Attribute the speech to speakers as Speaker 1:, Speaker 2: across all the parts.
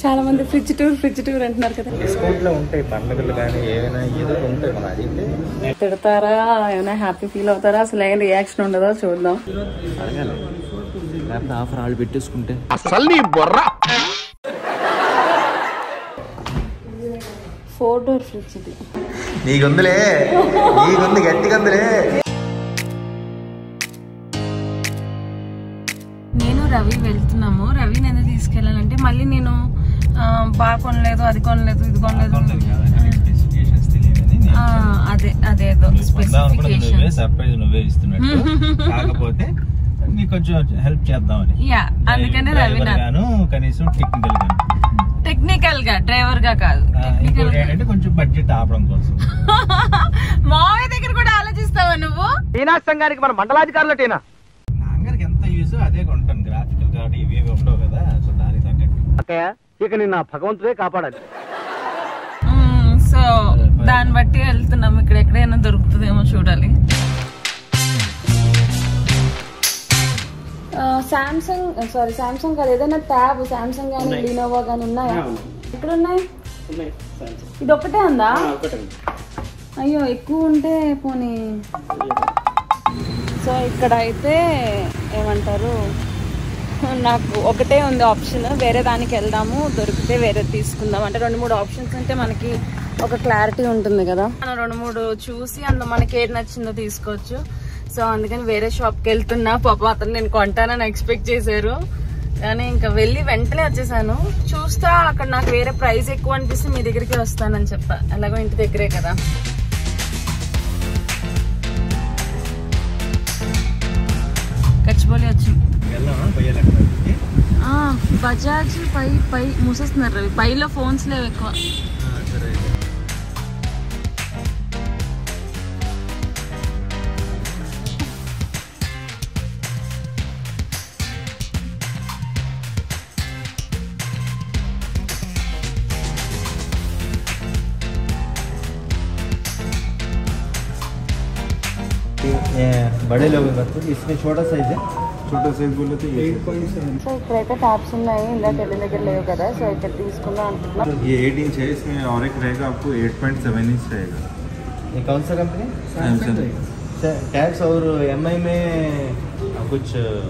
Speaker 1: చాలా మంది fridge tour fridge tour అంటున్నారు కదా
Speaker 2: డిస్కౌంట్ లో ఉంటాయి పండుగలు కానీ ఏమైనా ఏదో ఉంటాయి మన అడిగితే
Speaker 1: తిడతారా ఏమైనా హ్యాపీ ఫీల్ అవుతారా అసలు ఏం రియాక్షన్ ఉండదో చూద్దాం
Speaker 2: అడగాలి లేకపోతే ఆఫర్ వాళ్ళు పెట్టేసుకుంటే
Speaker 1: ఫోర్ డోర్ ఫ్రిడ్జ్ ఇది
Speaker 2: నీకుందిలే నీకుంది గట్టిగా ఉందిలే
Speaker 1: నేను రవి వెళ్తున్నాము రవి నేను తీసుకెళ్ళాలంటే మళ్ళీ నేను ఆ, బాగా కొనలేదు అది కొనలేదు ఇది కొనలేదు ఆ, అదే అదేదో స్పెసిఫికేషన్
Speaker 2: సర్ప్రైజ్ నువ్వే ఇస్తున్నట్టు కాకపోతే నీకు కొంచెం హెల్ప్ చేద్దామని
Speaker 1: యా అందుకనే రవి
Speaker 2: Driver
Speaker 1: నా
Speaker 2: గాను కనీసం టెక్నికల్ గాను
Speaker 1: టెక్నికల్ గా డ్రైవర్ గా కాదు
Speaker 2: ఆ, ఇంకోటి ఏంటంటే కొంచెం బడ్జెట్ ఆపడం కోసం
Speaker 1: మావయ్య దగ్గర కూడా ఆలోచిస్తావా నువ్వు
Speaker 2: నాన్నగారికి ఎంత యూజ్ అదే కొంటాను గ్రాఫికల్ కార్డ్ ఇవి ఇవి ఉండవు కదా సో దానికి తగ్గట్టు
Speaker 1: సో దాన్ని బట్టి వెళ్తున్నాం ఇక్కడ ఎక్కడైనా దొరుకుతుందేమో చూడాలి సామ్సంగ్ సారీ సామ్సంగ్ కాదు ఏదైనా ట్యాబ్ సామ్సంగ్ కానీ లినోవా కానీ ఉన్నాయా ఎక్కడ ఉన్నాయి ఇది ఒక్కటే ఉందా అయ్యో ఎక్కువ ఉంటే పోనీ సో ఇక్కడ అయితే ఏమంటారు నాకు ఒకటే ఉంది ఆప్షన్ వేరే దానికి వెళ్దాము దొరికితే వేరే తీసుకుందాం అంటే రెండు మూడు ఆప్షన్స్ ఉంటే మనకి ఒక క్లారిటీ ఉంటుంది కదా మనం రెండు మూడు చూసి అందులో మనకి ఏది నచ్చిందో తీసుకోవచ్చు సో అందుకని వేరే షాప్కి వెళ్తున్నా పాపం అతను నేను కొంటానని ఎక్స్పెక్ట్ చేశారు కానీ ఇంకా వెళ్ళి వెంటనే వచ్చేసాను చూస్తా అక్కడ నాకు వేరే ప్రైస్ ఎక్కువ అనిపిస్తే మీ దగ్గరికి వస్తానని చెప్పా ఎలాగో ఇంటి దగ్గరే కదా గచ్చిబౌలి వచ్చి
Speaker 2: వెళ్దామా పోయేలెక్క
Speaker 1: ఆ, బజాజ్ పై పై మూసేస్తున్నారు రవి పైలో ఫోన్స్ లేవు ఎక్కువ
Speaker 2: సరే ये बड़े लोगों का तो इसमें छोटा साइज है छोटा साइज बोले तो ये
Speaker 1: సో ఇక్కడైతే ట్యాబ్స్ ఉన్నాయి ఇందాక వెళ్ళి దగ్గర లేవు కదా సో ఇక్కడ తీసుకుందాం అనుకుంటున్నాం
Speaker 3: ये एट इंच है इसमें और एक रहेगा आपको एट पॉइंट सेवन इंच रहेगा
Speaker 2: ये कौन सा कंपनी
Speaker 3: सैमसंग
Speaker 2: टैक्स और एम आई में कुछ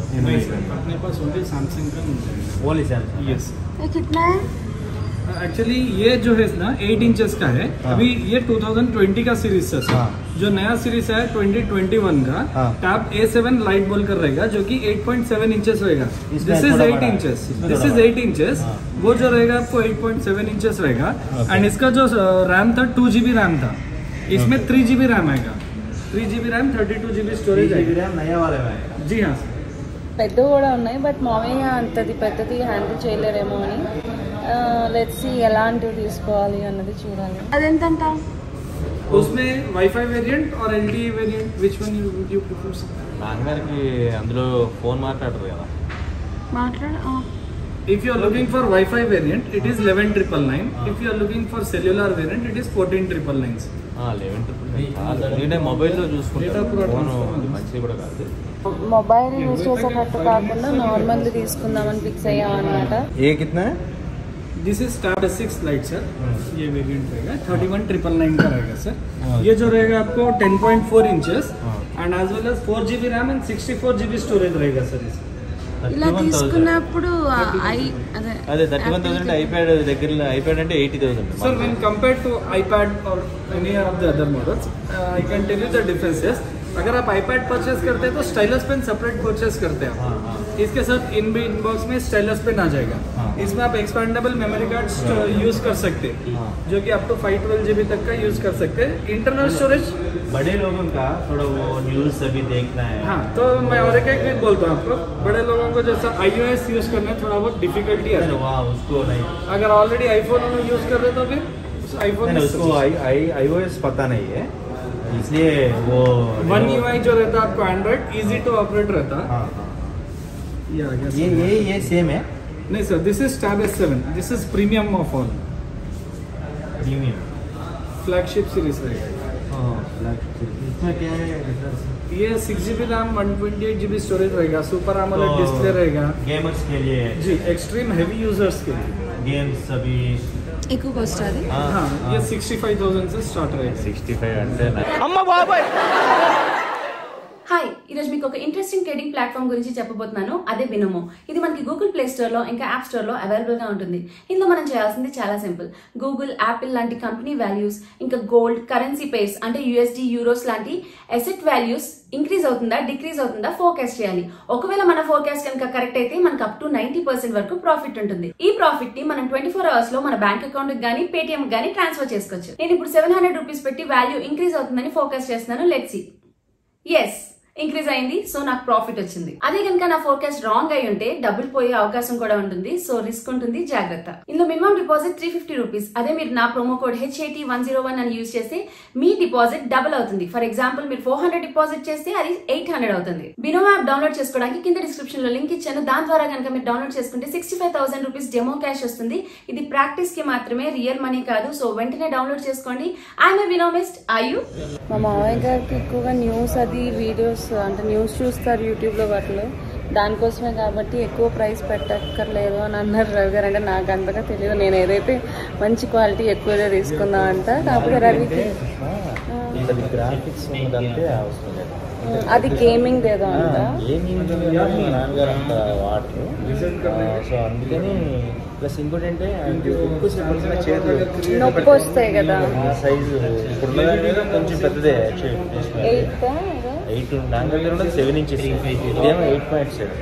Speaker 4: अपने पास ओनली सैमसंग का
Speaker 2: ओनली सैमसंग
Speaker 4: यस
Speaker 1: ये कितना है
Speaker 4: एक्चुअली ये जो है ना 8 इंचेस का है
Speaker 2: हाँ।
Speaker 4: अभी ये 2020 का सीरीज है सर
Speaker 2: हाँ।
Speaker 4: जो नया सीरीज है 2021 का
Speaker 2: हाँ।
Speaker 4: टैब A7 लाइट बोल कर रहेगा जो कि 8.7 इंचेस रहेगा
Speaker 2: इसमें
Speaker 4: दिस इज
Speaker 2: थोड़ा
Speaker 4: 8
Speaker 2: बड़ा है।
Speaker 4: इंचेस
Speaker 2: इसमें
Speaker 4: दिस
Speaker 2: थोड़ा
Speaker 4: इज
Speaker 2: बड़ा
Speaker 4: 8 इंचेस
Speaker 2: हाँ।
Speaker 4: वो जो रहेगा आपको 8.7 इंचेस रहेगा
Speaker 2: Okay.
Speaker 4: एंड इसका जो रैम था टू जीबी रैम था इसमें
Speaker 2: Okay.
Speaker 4: थ्री जीबी रैम आएगा three GB RAM thirty two GB storage आएगा
Speaker 2: नया वाले में आएगा
Speaker 4: जी हाँ सर
Speaker 1: పెద్ద కూడా ఉన్నాయి బట్ మామయ్య అంతది పెద్దది హ్యాండిల్ చేయలేరేమో అని లెట్స్ ఎలాంటివి తీసుకోవాలి అన్నది చూడాలి అదెంతంట
Speaker 4: उसमें वाईफाई वेरिएंट और LTE variant which one you would you prefer
Speaker 2: నాన్నగారికి అందులో ఫోన్ మాట్లాడరు కదా
Speaker 1: మాట్లాడ
Speaker 4: If you are looking for Wi-Fi variant, it is 11999. If you are looking for cellular variant, it is 14999.
Speaker 2: Eleven నేనే మొబైల్లో చూసుకుంటాను
Speaker 4: Data
Speaker 2: ఫోన్ మంచిది కూడా కాదు
Speaker 1: మొబైల్ యూజ్ చేసేటట్టు కాకుండా నార్మల్ తీసుకుందామని ఫిక్స్ అయ్యాం అనమాట
Speaker 2: ఏ కిतना है
Speaker 4: This is Tab S6 Lite sir. ये वेरिएंट रहेगा 31999 का रहेगा सर
Speaker 2: हाँ।
Speaker 4: ये जो रहेगा आपको 10.4 इंचेस
Speaker 2: हाँ।
Speaker 4: And as well as 4 GB RAM and 64 GB storage रहेगा सर इसमें
Speaker 1: ఇలా తీసుకున్నప్పుడు ఐ అదే
Speaker 2: అదే థర్టీ వన్ థౌసండ్ ఐప్యాడ్ దగ్గర ఐప్యాడ్ అంటే eighty thousand
Speaker 4: Sir, when compared to iPad or any of the other models, uh, I can tell you the differences. अगर आप iPad परचेस करते हैं तो स्टाइलस पेन सेपरेट परचेस करते हैं
Speaker 2: हाँ,
Speaker 4: आप
Speaker 2: हाँ।
Speaker 4: इसके साथ इन इनबॉक्स में स्टाइलस पेन आ जाएगा
Speaker 2: हाँ।
Speaker 4: इसमें आप एक्सपेंडेबल मेमोरी कार्ड यूज कर सकते हैं
Speaker 2: हाँ।
Speaker 4: जो कि आप तो फाइव ट्वेल्व जीबी तक का यूज कर सकते हैं इंटरनल स्टोरेज
Speaker 2: बड़े लोगों का थोड़ा वो न्यूज सभी देखना है
Speaker 4: हाँ तो मैं और एक एक भी बोलता हूँ आपको बड़े लोगों को जैसा iOS यूज करना है थोड़ा बहुत डिफिकल्टी
Speaker 2: अच्छा,
Speaker 4: आता है
Speaker 2: वहाँ उसको नहीं
Speaker 4: अगर ऑलरेडी आईफोन यूज कर रहे तो फिर आईफोन
Speaker 2: नहीं, उसको आई आई आईओएस पता नहीं है इसलिए वो
Speaker 4: वन यूआई जो रहता है आपको एंड्रॉइड इजी टू ऑपरेट रहता है
Speaker 2: हाँ हाँ
Speaker 4: ये आ गया
Speaker 2: ये
Speaker 4: सर।
Speaker 2: ये ये सेम है
Speaker 4: नहीं sir this is tab S seven this is premium of all
Speaker 2: premium
Speaker 4: flagship series रहेगा
Speaker 2: हाँ इसमें क्या है difference?
Speaker 4: ये six G B RAM one twenty eight G B storage रहेगा सुपर
Speaker 2: तो
Speaker 4: AMOLED डिस्प्ले रहेगा
Speaker 2: गेमर्स के लिए
Speaker 4: जी एक्सट्रीम हैवी यूजर्स के लिए
Speaker 2: गेम्स अभी
Speaker 1: ఎక్కువ వస్తుంది
Speaker 4: हाँ ये सिक्सटी फाइव थाउजेंड से स्टार्ट रहेगा
Speaker 2: सिक्सटी फाइव అంటే
Speaker 5: హాయ్ ఈరోజు మీకు ఒక ఇంట్రెస్టింగ్ ట్రేడింగ్ ప్లాట్ఫామ్ గురించి చెప్పబోతున్నాను అదే బినోమో ఇది మనకి గూగుల్ ప్లే స్టోర్ లో ఇంకా యాప్ స్టోర్ లో అవైలబుల్ గా ఉంటుంది ఇందులో మనం చేయాల్సింది చాలా సింపుల్ గూగుల్ యాపిల్ లాంటి కంపెనీ వాల్యూస్ ఇంకా గోల్డ్ కరెన్సీ పేర్స్ అంటే యూఎస్డి యూరోస్ లాంటి అసెట్ వాల్యూస్ ఇంక్రీజ్ అవుతుందా డిక్రీజ్ అవుతుందా ఫోర్కాస్ట్ చేయాలి ఒకవేళ మన ఫోర్కాస్ట్ కనుక కరెక్ట్ అయితే మనకు అప్ టు నైన్టీ పర్సెంట్ వరకు ప్రాఫిట్ ఉంటుంది ఈ ప్రాఫిట్ ని మనం ట్వంటీ ఫోర్ అవర్స్ లో మన బ్యాంక్ అకౌంట్ కి గానీ పేటిఎం గానీ ట్రాన్స్ఫర్ చేసుకోవచ్చు నేను ఇప్పుడు సెవెన్ హండ్రెడ్ రూపీస్ పెట్టి వాల్యూ ఇంక్రీజ్ అవుతుందని ఫోకస్ చేస్తున్నాను లెట్స్ సీ ఎస్ ఇంక్రీజ్ అయింది సో నాకు ప్రాఫిట్ వచ్చింది అదే కనుక నా ఫోర్కాస్ట్ రాంగ్ అయి ఉంటే డబ్బులు పోయే అవకాశం కూడా ఉంటుంది సో రిస్క్ ఉంటుంది జాగ్రత్త ఇందులో minimum deposit three fifty rupees అదే మీరు నా promo code HAT one zero one అని యూజ్ చేస్తే మీ డిపాజిట్ డబుల్ అవుతుంది ఫర్ ఎగ్జాంపుల్ మీరు ఫోర్ హండ్రెడ్ డిపాజిట్ చేస్తే అది ఎయిట్ హండ్రెడ్ అవుతుంది బినో యాప్ డౌన్లోడ్ చేసుకోవడానికి కింద డిస్క్రిప్షన్ లో లింక్ ఇచ్చాను దాని ద్వారా కనుక మీరు డౌన్లోడ్ చేసుకుంటే sixty five thousand rupees demo cash వస్తుంది ఇది ప్రాక్టీస్ కి మాత్రమే రియల్ మనీ కాదు సో వెంటనే డౌన్లోడ్ చేసుకోండి ఐఎమ్ వినోమిస్ట్ ఐ యూ
Speaker 1: మా మామయ్య గారికి ఎక్కువగా న్యూస్ అది వీడియోస్ అంటే న్యూస్ చూస్తారు యూట్యూబ్లో వాటిలో దానికోసమే కాబట్టి ఎక్కువ ప్రైస్ పెట్టక్కర్లేదు అని అన్నారు రవి గారు అంటే నాకు అంతగా తెలియదు నేను ఏదైతే మంచి క్వాలిటీ ఎక్కువగా తీసుకుందాం అంట కాకపోతే రవికి
Speaker 2: ఇది గ్రాఫిక్స్ ఉన్నదంటే అవసరం లేదు
Speaker 1: ఉమ్, అది గేమింగ్ ఏదో అంట
Speaker 2: గేమింగ్ మా నాన్నగారు అంత వాడరు సో అందుకని ప్లస్ ఇంకోటి అంటే ఎక్కువసేపు ఉంచిన చేతులు
Speaker 1: నొప్పి వస్తాయి కదా
Speaker 2: సైజు ఇప్పుడు ఉన్నదాన్ని కొంచెం పెద్దదే యాక్చువల్లీ
Speaker 1: ఎయిత్
Speaker 2: ఎయిట్ నా దగ్గర ఉన్నది సెవెన్ ఇంచెస్ ఇదేమో eight point seven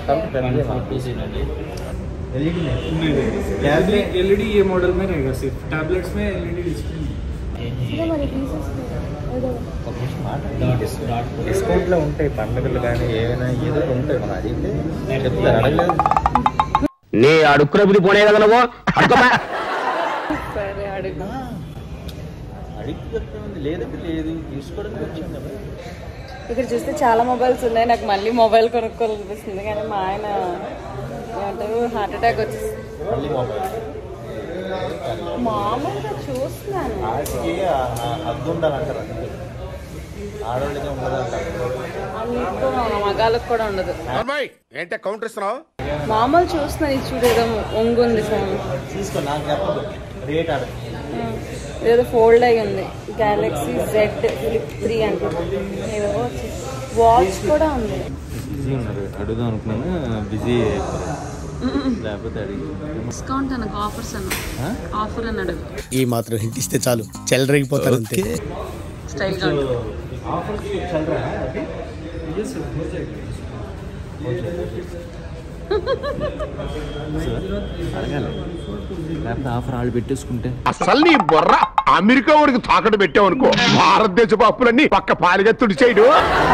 Speaker 4: LED LED ये मॉडल में रहेगा सिर्फ टैबलेट्स में एलईडी डिस्प्ले
Speaker 1: మరి తీసేసుకో
Speaker 2: డిస్కౌంట్లో ఉంటాయి పండుగలు కానీ ఏమైనా ఏదో ఒకటి ఉంటాయి మనం అడిగితే చెప్తారు అడగలేదు
Speaker 6: నీ అడుక్కునే బుద్ధి పోనే కదా నువ్వు అడుకోమా
Speaker 1: సరే అడుగు
Speaker 2: అడిగితే చెప్తే ఉంది లేదంటే లేదు తీసుకోవడానికి వచ్చాం కదా
Speaker 1: ఇక్కడ చూస్తే చాలా మొబైల్స్ ఉన్నాయి నాకు మళ్ళీ మొబైల్ కొనుక్కోవాలనిపిస్తుంది కానీ మా ఆయన ఏమంటారు హార్ట్ అటాక్ వచ్చేసి
Speaker 2: మళ్ళీ మొబైల్
Speaker 1: మామూలుగా చూస్తున్నాను
Speaker 2: ఆడికి హద్దు ఉండాలంటారు అందుకే ఆడవాళ్ళకి ఉండదంటారు
Speaker 1: అందుకు మగాళ్ళకు కూడా ఉండదు
Speaker 6: ఏంటే కౌంటర్ ఇస్తున్నావు
Speaker 1: మామూలు చూస్తున్నాను ఇది చూడు ఏదో ఒంగుంది ఫోన్
Speaker 2: తీసుకో నాకు చెప్పదు రేట్ ఆడదు
Speaker 1: ఏదో ఫోల్డ్ అయి ఉంది గెలాక్సీ జెడ్ ఫ్లిప్ త్రీ అంటే ఏదో వాచ్ కూడా ఉంది
Speaker 2: బిజీ ఉన్నారు అడుగుదాం అనుకున్నాను బిజీ లేకపోతే అడిగి
Speaker 1: డిస్కౌంట్ అనకు ఆఫర్స్ అన్న ఆఫర్ అని అడుగు
Speaker 7: ఈ మాత్రం హింట్ ఇస్తే చాలు చెలరేగిపోతారు అంతే
Speaker 1: స్టైల్గా ఉంటుంది
Speaker 2: ఆఫర్ చల్ रहा है अभी
Speaker 4: ये सर हो जाएगा
Speaker 2: అడగాలి లేకపోతే ఆఫర్ వాళ్ళు పెట్టేసుకుంటే
Speaker 6: అసలు నీ బొర్ర అమెరికా వాడికి తాకట్టు పెట్టావు అనుకో భారతదేశపు అప్పులన్నీ పక్క పాలిగా తుడిచేయడు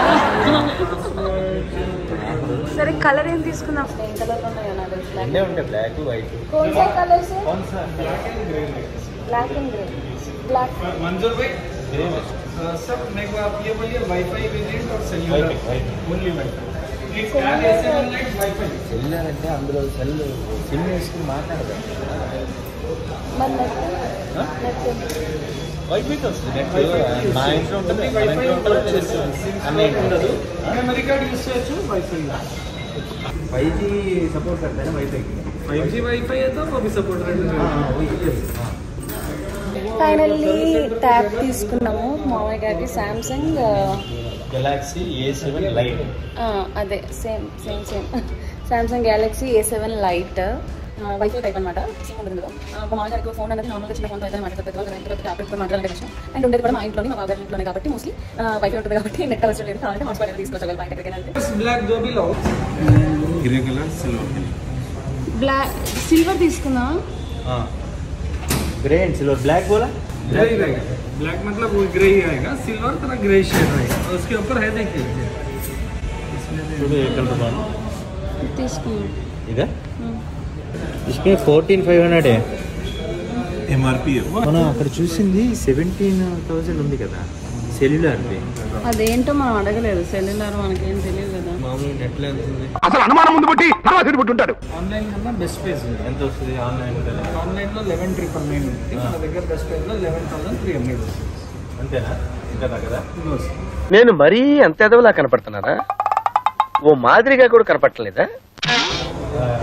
Speaker 1: సరే కలర్ ఏం తీసుకుందాం ఏం కలర్ ఉన్నాయో నాకు తెలుసు
Speaker 2: రెండే ఉంటాయి బ్లాక్ వైట్
Speaker 1: कौन सा कलर से
Speaker 2: कौन सा black and grey
Speaker 1: black and grey black
Speaker 4: मंजूर भाई
Speaker 2: ग्रे
Speaker 4: अ, सर मेरे को आप ये बोलिए वाईफाई वेरिएंट और cellular
Speaker 2: Wi-Fi, Wi-Fi.
Speaker 4: Only Wi-Fi एक L A seven lite Wi-Fi
Speaker 2: cell అంటే అందులో సెల్ సిమ్ వేసుకుని మాట్లాడదాం
Speaker 1: మరి నెట్ నెట్
Speaker 2: వైఫైకి వస్తుంది నెట్ మా ఇంట్లో ఉంటుంది మన
Speaker 4: వైఫై
Speaker 2: ఇంట్లో ఉంటుంది లేదా అన్నయ్య ఇంట్లో
Speaker 4: ఉండదు
Speaker 2: ఉంటుంది.
Speaker 4: మెమరీ కార్డ్ యూస్ చేయొచ్చు వైఫై
Speaker 2: ఫైవ్ జీ సపోర్ట్ करता है ना वाईफाई
Speaker 4: फाइव जी वाईफाई है तो वो भी सपोर्ट रहेगा
Speaker 1: ఫైనల్లీ ట్యాబ్ తీసుకున్నాము మామయ్య గారికి Samsung
Speaker 2: Galaxy A seven lite
Speaker 1: అదే same same same Samsung Galaxy A seven lite Wi-Fi type అనమాట ఉంటుంది కదా ఆ, మా మామయ్య గారికి ఫోన్ అనేది నార్మల్గా చిన్న ఫోన్తో అయితే మాట్లాడుతుంది పెద్దవాళ్ళు కదా, ఇంట్లో ట్యాబ్లెట్ మాట్లాడాలంటే కష్టం అండ్ ఉండేది కూడా మా ఇంట్లోనే మా బాగా ఇంట్లోనే కాబట్టి మోస్ట్లీ వైఫై ఉంటుంది కాబట్టి నెట్ అవసరం లేదు కావాలంటే హాస్పిటల్ తీసుకొచ్చాలి బయట ఎక్కడికైనా వెళ్తే
Speaker 4: ब्लैक दो भी लाओ
Speaker 3: grey colour silver colour
Speaker 1: black silver తీసుకుందాం
Speaker 2: ग्रे एंड सिल्वर ब्लैक बोला
Speaker 4: ग्रे ही रहेगा ब्लैक मतलब वो ग्रे ही आएगा सिल्वर थोड़ा ग्रे शेड रहेगा और उसके ऊपर है देखिए
Speaker 2: చూడు ఏ కలర్ బాగుంది
Speaker 1: తీసుకున్నాం
Speaker 2: ఇదా इसमें फोर्टीन फाइव हंड्रेड है
Speaker 3: एम आर पी है
Speaker 2: మనం అక్కడ చూసింది సెవెంటీన్ థౌసండ్ ఉంది కదా సెల్యులార్ది
Speaker 1: అదేంటో మనం అడగలేదు సెల్యులర్ మనకేం తెలియదు కదా
Speaker 2: మామూలు నెట్లో ఎంత ఉంది
Speaker 6: అసలు అనుమానం ముందు బట్టి తర్వాత పెట్టుకుంటాడు
Speaker 4: ఆన్లైన్ కన్నా బెస్ట్ ప్రైస్ ఉంది
Speaker 2: ఎంత వస్తుంది ఆన్లైన్
Speaker 4: ఆన్లైన్లో లెవెన్ ట్రిపుల్ నైన్ ఉంది మన దగ్గర బెస్ట్ ప్రైస్లో లెవెన్ థౌసండ్ త్రీ హండ్రెడ్ వస్తుంది
Speaker 2: అంతేనా ఇంకా తగ్గదా
Speaker 7: నేను మరీ అంత ఎదవలా కనపడుతున్నారా ఓ మాదిరిగా కూడా కనపడలేదా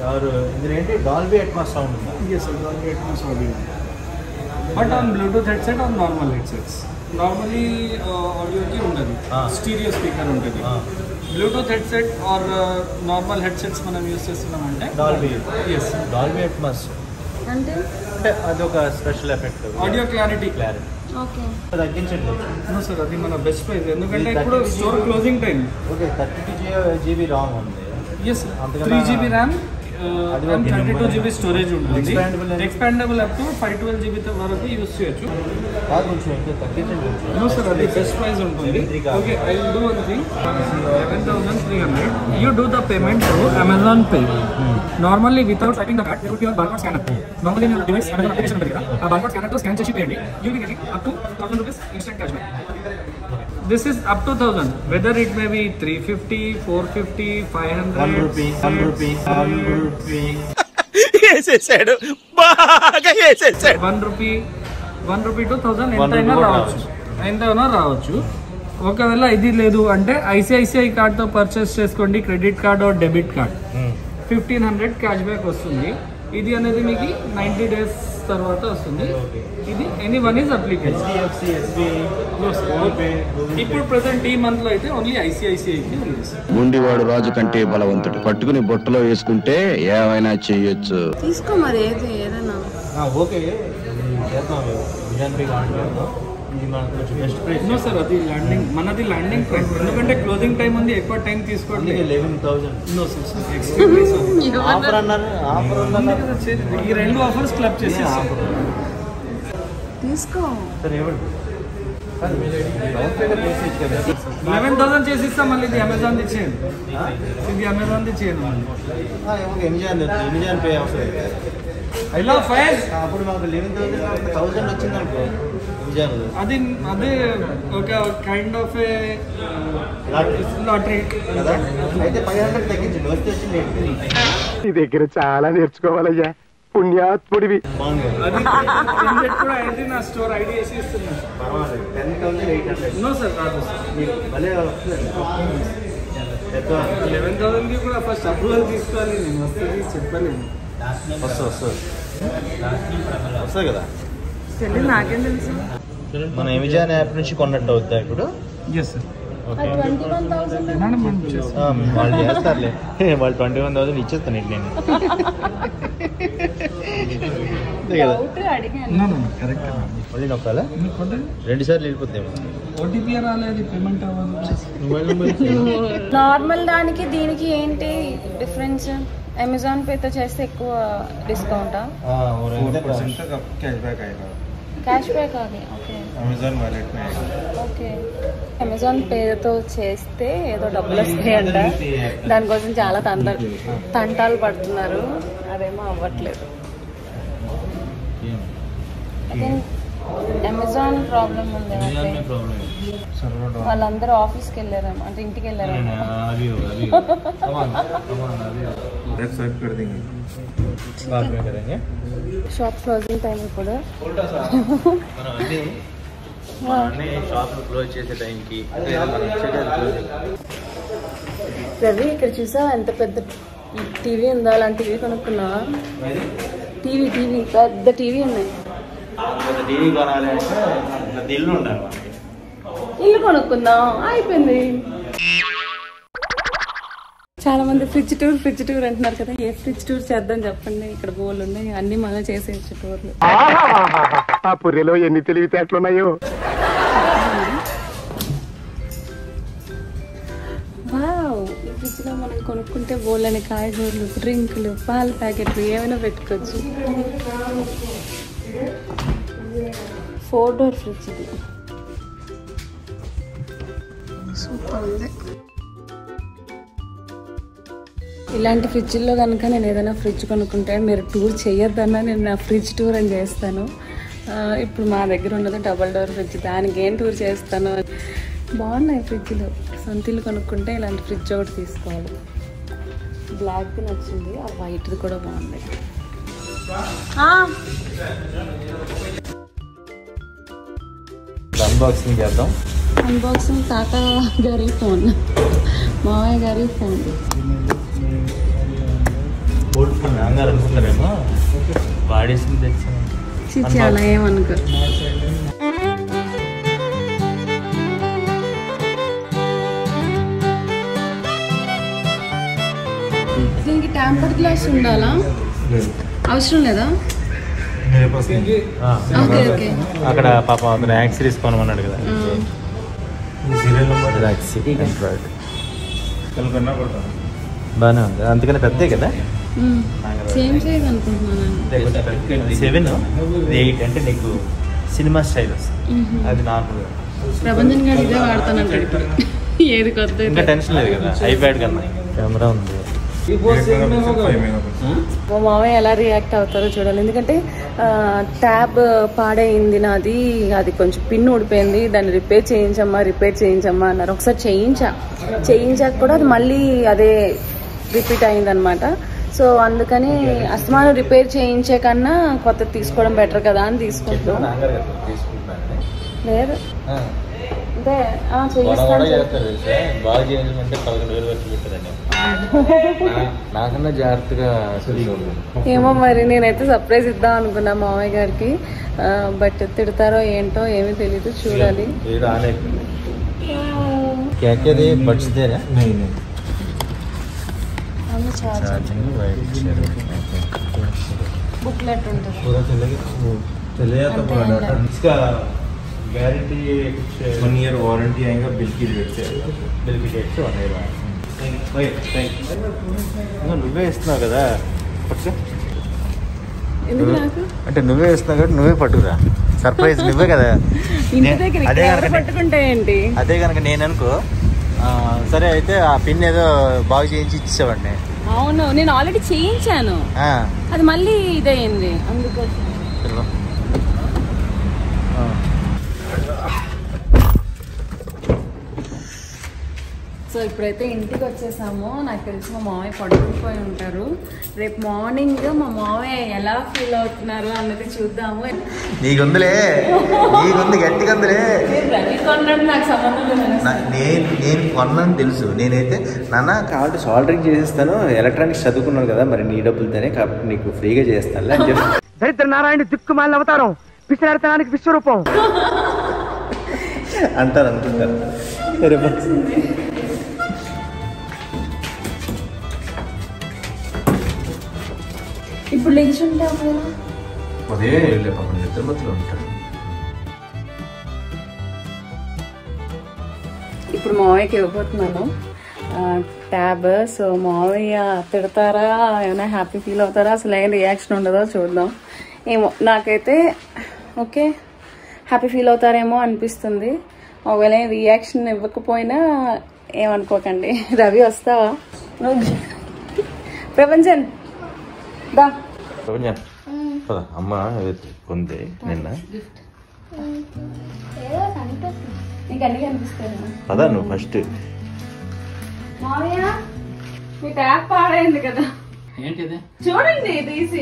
Speaker 2: और ఇందులో ఏంటి డాల్బీ అట్మాస్ సౌండ్ ఉందా
Speaker 4: Yes, sir. Dolby Atmos audio. But on Bluetooth headset or normal headsets. Normally ఆడియోకి ఉండదు
Speaker 2: Ah.
Speaker 4: స్టీరియో స్పీకర్ ఉంటుంది
Speaker 2: Ah.
Speaker 4: Bluetooth headset or normal headsets మనం యూస్ చేస్తున్నామంటే
Speaker 2: డాల్బీ
Speaker 4: ఎస్
Speaker 2: డాల్బీ అట్మాస్
Speaker 1: అంటే
Speaker 2: అంటే అదొక special effect
Speaker 4: audio clarity
Speaker 2: clarity
Speaker 1: okay
Speaker 2: తగ్గించండి
Speaker 4: no sir అది మన బెస్ట్ ప్రైస్ ఎందుకంటే
Speaker 2: ఇది
Speaker 4: ఇప్పుడు
Speaker 2: 32
Speaker 4: store closing time
Speaker 2: okay thirty two GB RAM ఉంది
Speaker 4: ఎస్
Speaker 2: అంతకన్నా-
Speaker 4: త్రీ జీబీ ర్యామ్
Speaker 2: అది
Speaker 4: ర్యామ్
Speaker 2: ఒక
Speaker 4: thirty two
Speaker 2: number.
Speaker 4: GB storage ఉంటుంది
Speaker 2: Expandable ఎంత?
Speaker 4: Expandable up to five twelve GB వరకు యూస్ చేయొచ్చు
Speaker 2: కాదు కొంచెం ఇంకా తగ్గించండి కొంచెం
Speaker 4: నో సార్ అది బెస్ట్ ప్రైస్ ఉంటుంది
Speaker 2: Three కాదు.
Speaker 4: Okay I do one thing eleven thousand three hundred you do the payment through Amazon Pay normally without typing the card you your barcode scanner normally నేను device Amazon application ఉంటుంది కదా ఆ barcode scanner తో scan చేసి పేయండి you will get up to thousand rupees instant cash back this is up to thousand whether it may be three fifty four fifty five
Speaker 2: one rupee one rupee one
Speaker 4: hundred
Speaker 2: rupee
Speaker 7: వేసేసాడు బాగా వేసేసాడు
Speaker 4: one rupee one rupee two thousand
Speaker 2: One
Speaker 4: ఎంతైనా
Speaker 2: rupee కూడా
Speaker 4: రావచ్చు ఎంతైనా రావచ్చు ఒకవేళ ఇది లేదు అంటే ఐసిఐసిఐ కార్డ్తో పర్చేస్ చేసుకోండి credit card or debit card fifteen hundred cash back వస్తుంది ఇది అనేది మీకు నైంటీ డేస్ తర్వాత వస్తుంది ఇది any one is application
Speaker 2: HDFC SB PhonePe
Speaker 4: ఇప్పుడు ప్రెసెంట్ ఈ మంత్ లో అయితే ఓన్లీ ఐసిఐసిఐకి ఉంది
Speaker 8: గుండివాడు రాజు కంటే బలవంతుడు పట్టుకుని బుట్టలో వేసుకుంటే ఏమైనా చెయ్యొచ్చు
Speaker 1: తీసుకో మరి ఏది ఏదైనా
Speaker 2: ఓకే ఇది చేద్దాం విజన్ బి కాంటాక్ట్ ఇది మనకు కొంచెం బెస్ట్ ప్రైస్
Speaker 4: నో సార్ అది ల్యాండింగ్ మనది ల్యాండింగ్ ప్రైస్ ఎందుకంటే క్లోజింగ్ టైం ఉంది ఎక్కువ టైం తీసుకోండి
Speaker 2: అందుకే eleven thousand
Speaker 4: no sir extra price ఉంది
Speaker 2: ఆఫర్ అన్నారు ఆఫర్ ఉందన్నారు
Speaker 4: ఈ రెండు ఆఫర్స్ క్లబ్ చేసి
Speaker 2: ఆఫర్
Speaker 1: తీసుకో
Speaker 2: సరే ఇవ్వండి కాదు మీరు డౌన్ పేమెంట్ చేసి కదా
Speaker 4: లెవెన్ థౌసండ్ చేసి ఇస్తాం మళ్ళీ ఇది అమెజాన్ చేయండి ఇది అమెజాన్ చేయండి మళ్ళీ
Speaker 2: ఎంజాన్ ఎంజాన్ పే అవసరం
Speaker 4: హలో ఫైజ్
Speaker 2: అప్పుడు మాకు లెవెన్ థౌసండ్ థౌసండ్ వచ్చింది అనుకో ఎంజాన్
Speaker 4: అది అదే ఒక kind of a
Speaker 2: lottery
Speaker 4: lottery
Speaker 2: కదా అయితే ఫైవ్ హండ్రెడ్ తగ్గించండి వస్తే వచ్చింది
Speaker 6: నీ దగ్గర చాలా నేర్చుకోవాలయ్యా పుణ్యాత్ముడివి
Speaker 2: బాగుంది
Speaker 4: అది ఇంజెక్ట్ కూడా అయింది నా స్టోర్ ఐడి వేసి ఇస్తున్నాను
Speaker 2: పర్వాలేదు ten thousand eight hundred
Speaker 4: no sir రాదు
Speaker 2: మీకు భలే వస్తుందండి పెద్ద
Speaker 4: లెవెన్ థౌసండ్కి కూడా ఫస్ట్ అప్రూవల్ తీసుకోవాలి నేను వస్తుంది చెప్పలేను
Speaker 2: వస్తుంది వస్తుంది వస్తుంది కదా
Speaker 1: తెలియదు నాకేం తెలుసు
Speaker 2: మన అమెజాన్ యాప్ నుంచి కొన్నట్టు అవుద్దా ఇప్పుడు
Speaker 4: yes sir
Speaker 1: twenty one thousand
Speaker 4: madam మనం చేస్తాం
Speaker 2: ఆ, వాళ్ళు చేస్తారులే వాళ్ళు ట్వంటీ వన్ థౌసండ్ ఇచ్చేస్తాను ఇటు నేను అంతే కదా
Speaker 1: డౌట్ అడిగాను
Speaker 4: కరెక్ట్
Speaker 2: మళ్ళీ నొక్కాలా రెండు సార్లు వెళ్ళిపోతాము
Speaker 4: ఓటీపీ రాలేదు పేమెంట్ అవ్వదు
Speaker 2: మొబైల్ నెంబర్
Speaker 1: నార్మల్ దానికి దీనికి ఏంటి డిఫరెన్స్ అమెజాన్ పేతో చేస్తే ఎక్కువ డిస్కౌంటా
Speaker 3: फोर परसेंट तक आपको कैशबैक आएगा
Speaker 1: క్యాష్ బ్యాక్ అది ఓకే
Speaker 3: अमेजोन वॉलेट में आएगा
Speaker 1: ఓకే అమెజాన్ పేతో చేస్తే ఏదో డబ్బులు వస్తాయంట దానికోసం చాలా తంట తంటాలు పడుతున్నారు అదేమో అవ్వట్లేదు ఐ థింక్ అమెజాన్ ప్రాబ్లం ఉంది
Speaker 2: అమెజాన్
Speaker 1: నాకు.
Speaker 2: ప్రాబ్లం
Speaker 3: सर्वर डाउन
Speaker 1: వాళ్ళందరూ ఆఫీస్కి వెళ్ళారేమో అంటే ఇంటికి వెళ్ళారేమో
Speaker 2: అవి అవి కమాన్ కమాన్ అవి
Speaker 3: बैक स्वाइप कर देंगे
Speaker 2: बाद में करेंगे
Speaker 1: షాప్ క్లోజింగ్ టైం ఇప్పుడు
Speaker 2: మనం అన్ని మన అన్ని షాపులు క్లోజ్ చేసే టైంకి లేదా మనం వచ్చే టైం క్లోజ్
Speaker 1: రవి ఇక్కడ చూసావా ఎంత పెద్ద టీవీ ఉందా అలాంటి టీవీ కొనుక్కున్నావా టీవీ టీవీ పెద్ద టీవీ ఉన్నాయి
Speaker 2: టీవీ కొనాలి అంటే పెద్ద ఇల్లు ఉండాలి మనకి
Speaker 1: ఇల్లు కొనుక్కుందాం అయిపోయింది చాలా మంది ఫ్రిడ్జ్ టూర్ ఫ్రిడ్జ్ టూర్ అంటున్నారు కదా ఏ ఫ్రిడ్జ్ టూర్ చేద్దాం చెప్పండి ఇక్కడ బోల్ ఉన్నాయి అన్ని మనం చేసేయచ్చు టూర్లు
Speaker 6: ఆ పుర్రెలో ఎన్ని తెలివితేటలున్నాయో
Speaker 1: వావ్ ఈ ఫ్రిడ్జ్ లో మనం కొనుక్కుంటే బోల్ అని కాయగూరలు డ్రింకులు పాల ప్యాకెట్లు ఏమైనా పెట్టుకోవచ్చు ఫోర్ డోర్ ఫ్రిడ్జ్ ఇది సూపర్ ఉంది ఇలాంటి ఫ్రిడ్జ్లో కనుక నేను ఏదైనా ఫ్రిడ్జ్ కొనుక్కుంటే మీరు టూర్ చేయొద్దన్నా నేను నా ఫ్రిడ్జ్ టూర్ అని చేస్తాను ఆ, ఇప్పుడు మా దగ్గర ఉన్నది డబల్ డోర్ ఫ్రిడ్జ్ దానికి ఏం టూర్ చేస్తాను బాగున్నాయి ఫ్రిడ్జ్లు సొంత ఇల్లు కొనుక్కుంటే ఇలాంటి ఫ్రిడ్జ్ ఒకటి తీసుకోవాలి బ్లాక్ది నచ్చింది ఆ వైట్ది కూడా బాగుంది
Speaker 2: అన్బాక్సింగ్ చేద్దాం
Speaker 1: అన్బాక్సింగ్ తాత గారి ఫోన్ మావయ్య గారి ఫోన్
Speaker 2: నాన్నగారు అనుకుంటారేమో వాడేసింది తెచ్చాను
Speaker 1: చిచ్చి అలా ఏమనుకో దీనికి ట్యాంపర్ గ్లాస్ ఉండాలా అవసరం లేదా
Speaker 2: ఆ,
Speaker 1: ఓకే ఓకే
Speaker 2: అక్కడ పాపం అతను యాక్సిరీస్ కొనమన్నాడు కదా సీరియల్ నెంబర్ ఆండ్రాయిడ్
Speaker 3: కనుకన్నా పడతాను
Speaker 2: బాగానే ఉంది అందుకని పెద్దే కదా
Speaker 1: సేమ్ సైజ్ అనుకుంటున్నాను
Speaker 2: సెవెన్ ఎయిట్ అంటే నీకు సినిమా స్టైల్ వస్తుంది అది నార్మల్
Speaker 1: ప్రభంజన్ గారు ఇదే వాడతానంటాడు ఇప్పుడు ఏది కొత్త
Speaker 2: ఇంకా టెన్షన్ లేదు కదా ఐప్యాడ్ కన్నా కెమెరా ఉంది
Speaker 3: ఫైవ్ మెగా పిక్సెల్
Speaker 1: మా మామయ్య ఎలా రియాక్ట్ అవుతారో చూడాలి ఎందుకంటే ట్యాబ్ పాడైంది నాది అది కొంచెం పిన్ ఊడిపోయింది దాన్ని రిపేర్ చేయించమ్మా రిపేర్ చేయించమ్మా అన్నారు ఒకసారి చేయించా చేయించాక కూడా అది మళ్ళీ అదే రిపీట్ అయిందనమాట సో అందుకని అస్తమానం రిపేర్ చేయించే కన్నా కొత్తది తీసుకోవడం బెటర్ కదా అని తీసుకుంటాం లేదు అంటే ఆ, చేయిస్తాను చెప్పు.
Speaker 2: బాగా చేయాలంటే పదకొండు వేలు ఖర్చు పెట్టారండి నాకన్నా జాగ్రత్తగా చూసుకోవాలి
Speaker 1: ఏమో మరి నేనైతే సర్ప్రైజ్ ఇద్దాం అనుకున్నా మామయ్య గారికి బట్ తిడతారో ఏంటో ఏమీ తెలీదు చూడాలి
Speaker 2: ఏదో ఆన్ అయిపోయింది క్యాకేది బడ్స్ దేనా ఛార్జింగ్ వైట్
Speaker 1: బుక్లెట్ ఉంటుంది
Speaker 2: पूरा चलेगा चलेगा तो पूरा डाटा इसका गारंटी
Speaker 3: वन ईयर वारंटी आएगा बिल की रेट से आएगा
Speaker 2: బిల్ కి డేట్స్ నువ్వే ఇస్తున్నావు కదా పట్టు
Speaker 1: ఎందుకు నాకు
Speaker 2: అంటే నువ్వే ఇస్తున్నావు కాబట్టి నువ్వే పట్టుకురా సర్ప్రైజ్ నువ్వే కదా
Speaker 1: ఇంటి
Speaker 2: నే-
Speaker 1: దగ్గర
Speaker 2: అదే
Speaker 1: ఇక్కడ ఎవరు
Speaker 2: కనుక నే-
Speaker 1: పట్టుకుంటే ఏంటి
Speaker 2: అదే కనుక నేను అనుకో ఆ, సరే అయితే ఆ పిన్ ఏదో బాగు చేయించి ఇచ్చేవాడిని
Speaker 1: అవును నేను ఆల్రెడీ చేయించాను
Speaker 2: ఆ,
Speaker 1: అది మళ్ళీ ఇదయింది అందుకోసం
Speaker 2: పిల్ల. ఆ.
Speaker 1: సో ఇప్పుడైతే ఇంటికి వచ్చేసాము నాకు తెలిసి మా మామయ్య పడుకుపోయి ఉంటారు రేపు మార్నింగ్ మా మామయ్య ఎలా ఫీల్ అవుతున్నారు అన్నది చూద్దాము
Speaker 2: నీకుందిలే నీకుంది గట్టిగా ఉందిలే
Speaker 1: నేను రవి కొన్నాడు నాకు సంబంధం లేదు
Speaker 2: నా- నేను నేను కొన్నాను తెలుసు నేనైతే నాన్న కాబట్టి సాల్డరింగ్ చేసేస్తాను ఎలక్ట్రానిక్స్ చదువుకున్నాను కదా మరి నీ డబ్బులతోనే కాబట్టి నీకు ఫ్రీగా చేస్తాను అని చెప్పి
Speaker 9: దరిద్ర నారాయణ దిక్కుమాలిన అవతారం పిసినారితనానికి విశ్వరూపం
Speaker 2: అంటారు అనుకుంటారు సరే బా.
Speaker 1: ఇప్పుడు లేచి ఉంటే ఒకవేళ
Speaker 2: అదే వెళ్ళే పాపం నిద్ర మత్తులో ఉంటాడు
Speaker 1: ఇప్పుడు మావయ్యకి ఇవ్వబోతున్నాను ఆ, ట్యాబ్ సో మావయ్య తిడతారా ఏమైనా హ్యాపీ ఫీల్ అవుతారా అసలు ఏం రియాక్షన్ ఉండదో చూద్దాం ఏమో నాకైతే ఓకే హ్యాపీ ఫీల్ అవుతారేమో అనిపిస్తుంది ఒకవేళ ఏం రియాక్షన్ ఇవ్వకపోయినా ఏమనుకోకండి రవి వస్తావా నువ్వు ప్రపంచన్ దా
Speaker 2: ప్రపంచం పద అమ్మ ఏదో కొంది నిన్న
Speaker 1: నీకు అన్ని కనిపిస్తాయి
Speaker 2: పద నువ్వు ఫస్ట్
Speaker 1: మావయ్య మీ ట్యాబ్ పాడైంది కదా
Speaker 4: ఏంటిది
Speaker 1: చూడండి తీసి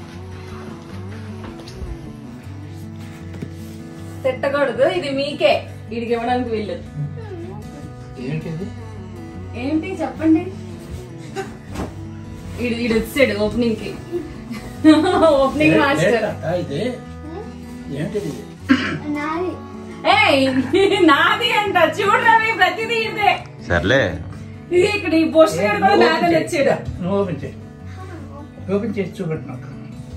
Speaker 1: తిట్టకూడదు ఇది మీకే వీడికి ఇవ్వడానికి వీళ్ళు
Speaker 4: ఏంటిది
Speaker 1: ఏంటి చెప్పండి వీడు వీడు వచ్చాడు ఓపెనింగ్ కి ఓపెనింగ్ మాస్టర్
Speaker 4: ఇది ఏంటిది
Speaker 1: ఏయ్ నాది అంట చూడరవి ప్రతిదీ ఇదే
Speaker 2: సర్లే
Speaker 1: ఇది ఇక్కడ ఈ పోస్టర్ గారు కూడా నాదని వచ్చాడు
Speaker 4: నువ్వు ఓపెన్ చేయి ఓపెన్ చేసి చూపెట్టు నాకు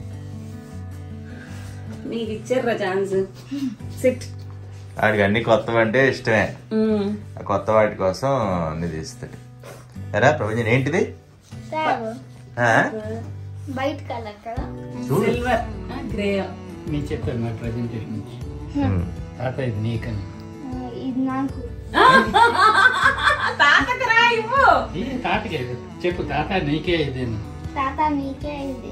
Speaker 1: మీకు ఇచ్చారు ఛాన్స్ సిట్
Speaker 2: వాడికి అన్ని కొత్తవి అంటే ఇష్టమే ఆ కొత్త వాటి కోసం అన్ని తీస్తాడు ఎరా ప్రపంచం ఏంటిది ఆ?
Speaker 10: వైట్ కలర్ కదా
Speaker 2: చూడు
Speaker 1: సిల్వర్ గ్రే
Speaker 4: నేను చెప్పాను నా ప్రజెంటేషన్ నుంచి
Speaker 2: ఉమ్.
Speaker 4: తాత ఇది నీకని
Speaker 10: ఇది నాకు
Speaker 1: తాతకి రా ఇవ్వు
Speaker 4: ఈ తాతకే ఇది. చెప్పు తాత నీకే ఇది
Speaker 10: తాత నీకే ఇది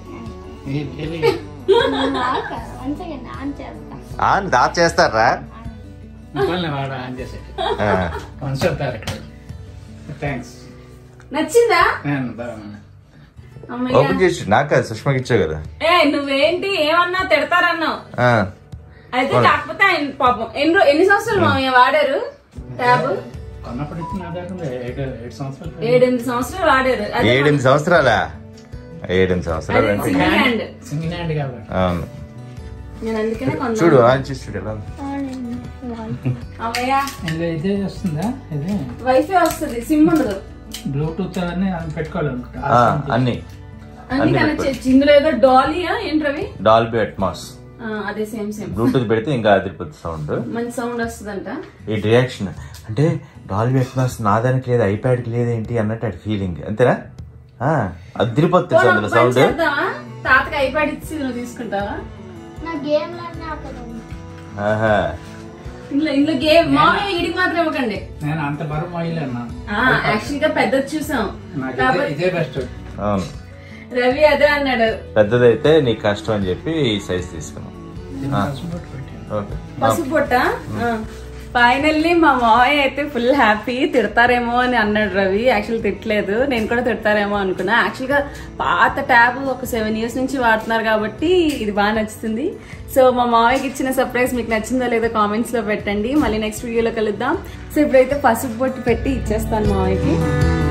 Speaker 10: నాకు వన్ సెకండ్ ఆన్ చేస్తా
Speaker 2: ఆ, దాత చేస్తారా
Speaker 4: ఇంకోళ్ళని వాడ ఆన్ చేసే
Speaker 2: ఆ.
Speaker 4: వన్ సార్ తారక్ థ్యాంక్స్
Speaker 1: నచ్చిందా
Speaker 4: నేను బాగా
Speaker 1: అమ్మయ్య.
Speaker 2: ఓపెన్ చేసి నాకు కాదు సుష్మాకి ఇచ్చావు కదా
Speaker 1: ఏ నువ్వేంటి ఏమన్నా తిడతారన్నావు
Speaker 2: ఆ.
Speaker 1: అయితే కాకపోతే ఆయన పాపం ఎన్ని రో- ఎన్ని సంవత్సరాలు మామయ్య వాడారు ట్యాబ్
Speaker 4: కొన్నప్పటి నుంచి నా దాకా ఉంది. ఏడు ఏడు సంవత్సరాలు
Speaker 1: ఏడెనిమిది సంవత్సరాలు వాడారు అదే
Speaker 2: ఏడెనిమిది సంవత్సరాలా ఏడెనిమిది సంవత్సరాలు అంటే
Speaker 1: సింగిల్ హ్యాండ్
Speaker 4: సింగిల్ హ్యాండ్ కాబట్టి
Speaker 2: అవును
Speaker 1: నేను అందుకనే కొన్నాను
Speaker 2: చూడు ఆన్ చేసి చూడు ఎలా ఉంది.
Speaker 1: అమ్మయ్య
Speaker 4: ఇందులో ఇదే వస్తుందా ఇదే
Speaker 1: వైఫై వస్తుంది సిమ్ ఉండదు
Speaker 4: బ్లూటూత్ అవన్నీ మనం పెట్టుకోవాలనుకుంటా
Speaker 2: ఆ, అన్ని
Speaker 1: అన్ని
Speaker 2: అన్ని
Speaker 1: కనెక్ట్
Speaker 2: పెట్టుకో.
Speaker 1: చేయొచ్చు ఇందులో ఏదో డాలియా ఏంటవి
Speaker 2: డాల్బీ అట్మాస్
Speaker 1: అదే సేమ్ సేమ్
Speaker 2: బ్లూటూత్ పెడితే ఇంకా అదిరిపోతుంది సౌండ్
Speaker 1: మంచి సౌండ్ వస్తుందంట
Speaker 2: ఈ రియాక్షన్ అంటే డాల్బీ అట్మాస్ నా దానికి లేదు ఐప్యాడ్కి లేదు ఏంటి అన్నట్టు అది ఫీలింగ్ అంతేనా ఆ, అదిరిపోతుంది
Speaker 1: పోనీ
Speaker 2: అందులో
Speaker 1: ఒక పని
Speaker 2: సౌండ్
Speaker 1: చేద్దామా తాతకి ఐప్యాడ్ ఇచ్చి నువ్వు తీసుకుంటావా
Speaker 10: నా గేమ్లన్నీ అక్కడ ఉంది
Speaker 2: ఆహా
Speaker 1: ఇందులో ఇందులో గేమ్ మామయ్య ఇడికి మాత్రం ఇవ్వకండి
Speaker 4: నేను అంత బరువు మొయ్యలేను
Speaker 1: యాక్చువల్ గా పెద్దది చూసాం
Speaker 4: నాకు ఇదే
Speaker 1: కాకపోతే
Speaker 4: ఇదే బెస్ట్
Speaker 2: అవును
Speaker 1: రవి అదే అన్నాడు
Speaker 2: పెద్దదైతే నీకు కష్టం అని చెప్పి ఈ సైజ్ తీసుకున్నాం ఆ, ఓకే
Speaker 1: పసుపు పొట్ట ఫైనల్లీ మా మావయ్య అయితే ఫుల్ హ్యాపీ తిడతారేమో అని అన్నాడు రవి యాక్చువల్ తిట్టలేదు నేను కూడా తిడతారేమో అనుకున్నా యాక్చువల్ గా పాత ట్యాబ్ ఒక సెవెన్ ఇయర్స్ నుంచి వాడుతున్నారు కాబట్టి ఇది బాగా నచ్చుతుంది సో మా మావయ్యకి ఇచ్చిన సర్ప్రైజ్ మీకు నచ్చిందో లేదో కామెంట్స్ లో పెట్టండి మళ్ళీ నెక్స్ట్ వీడియోలో కలుద్దాం సో ఇప్పుడైతే పసుపు పొట్టు పెట్టి ఇచ్చేస్తాను మావయ్యకి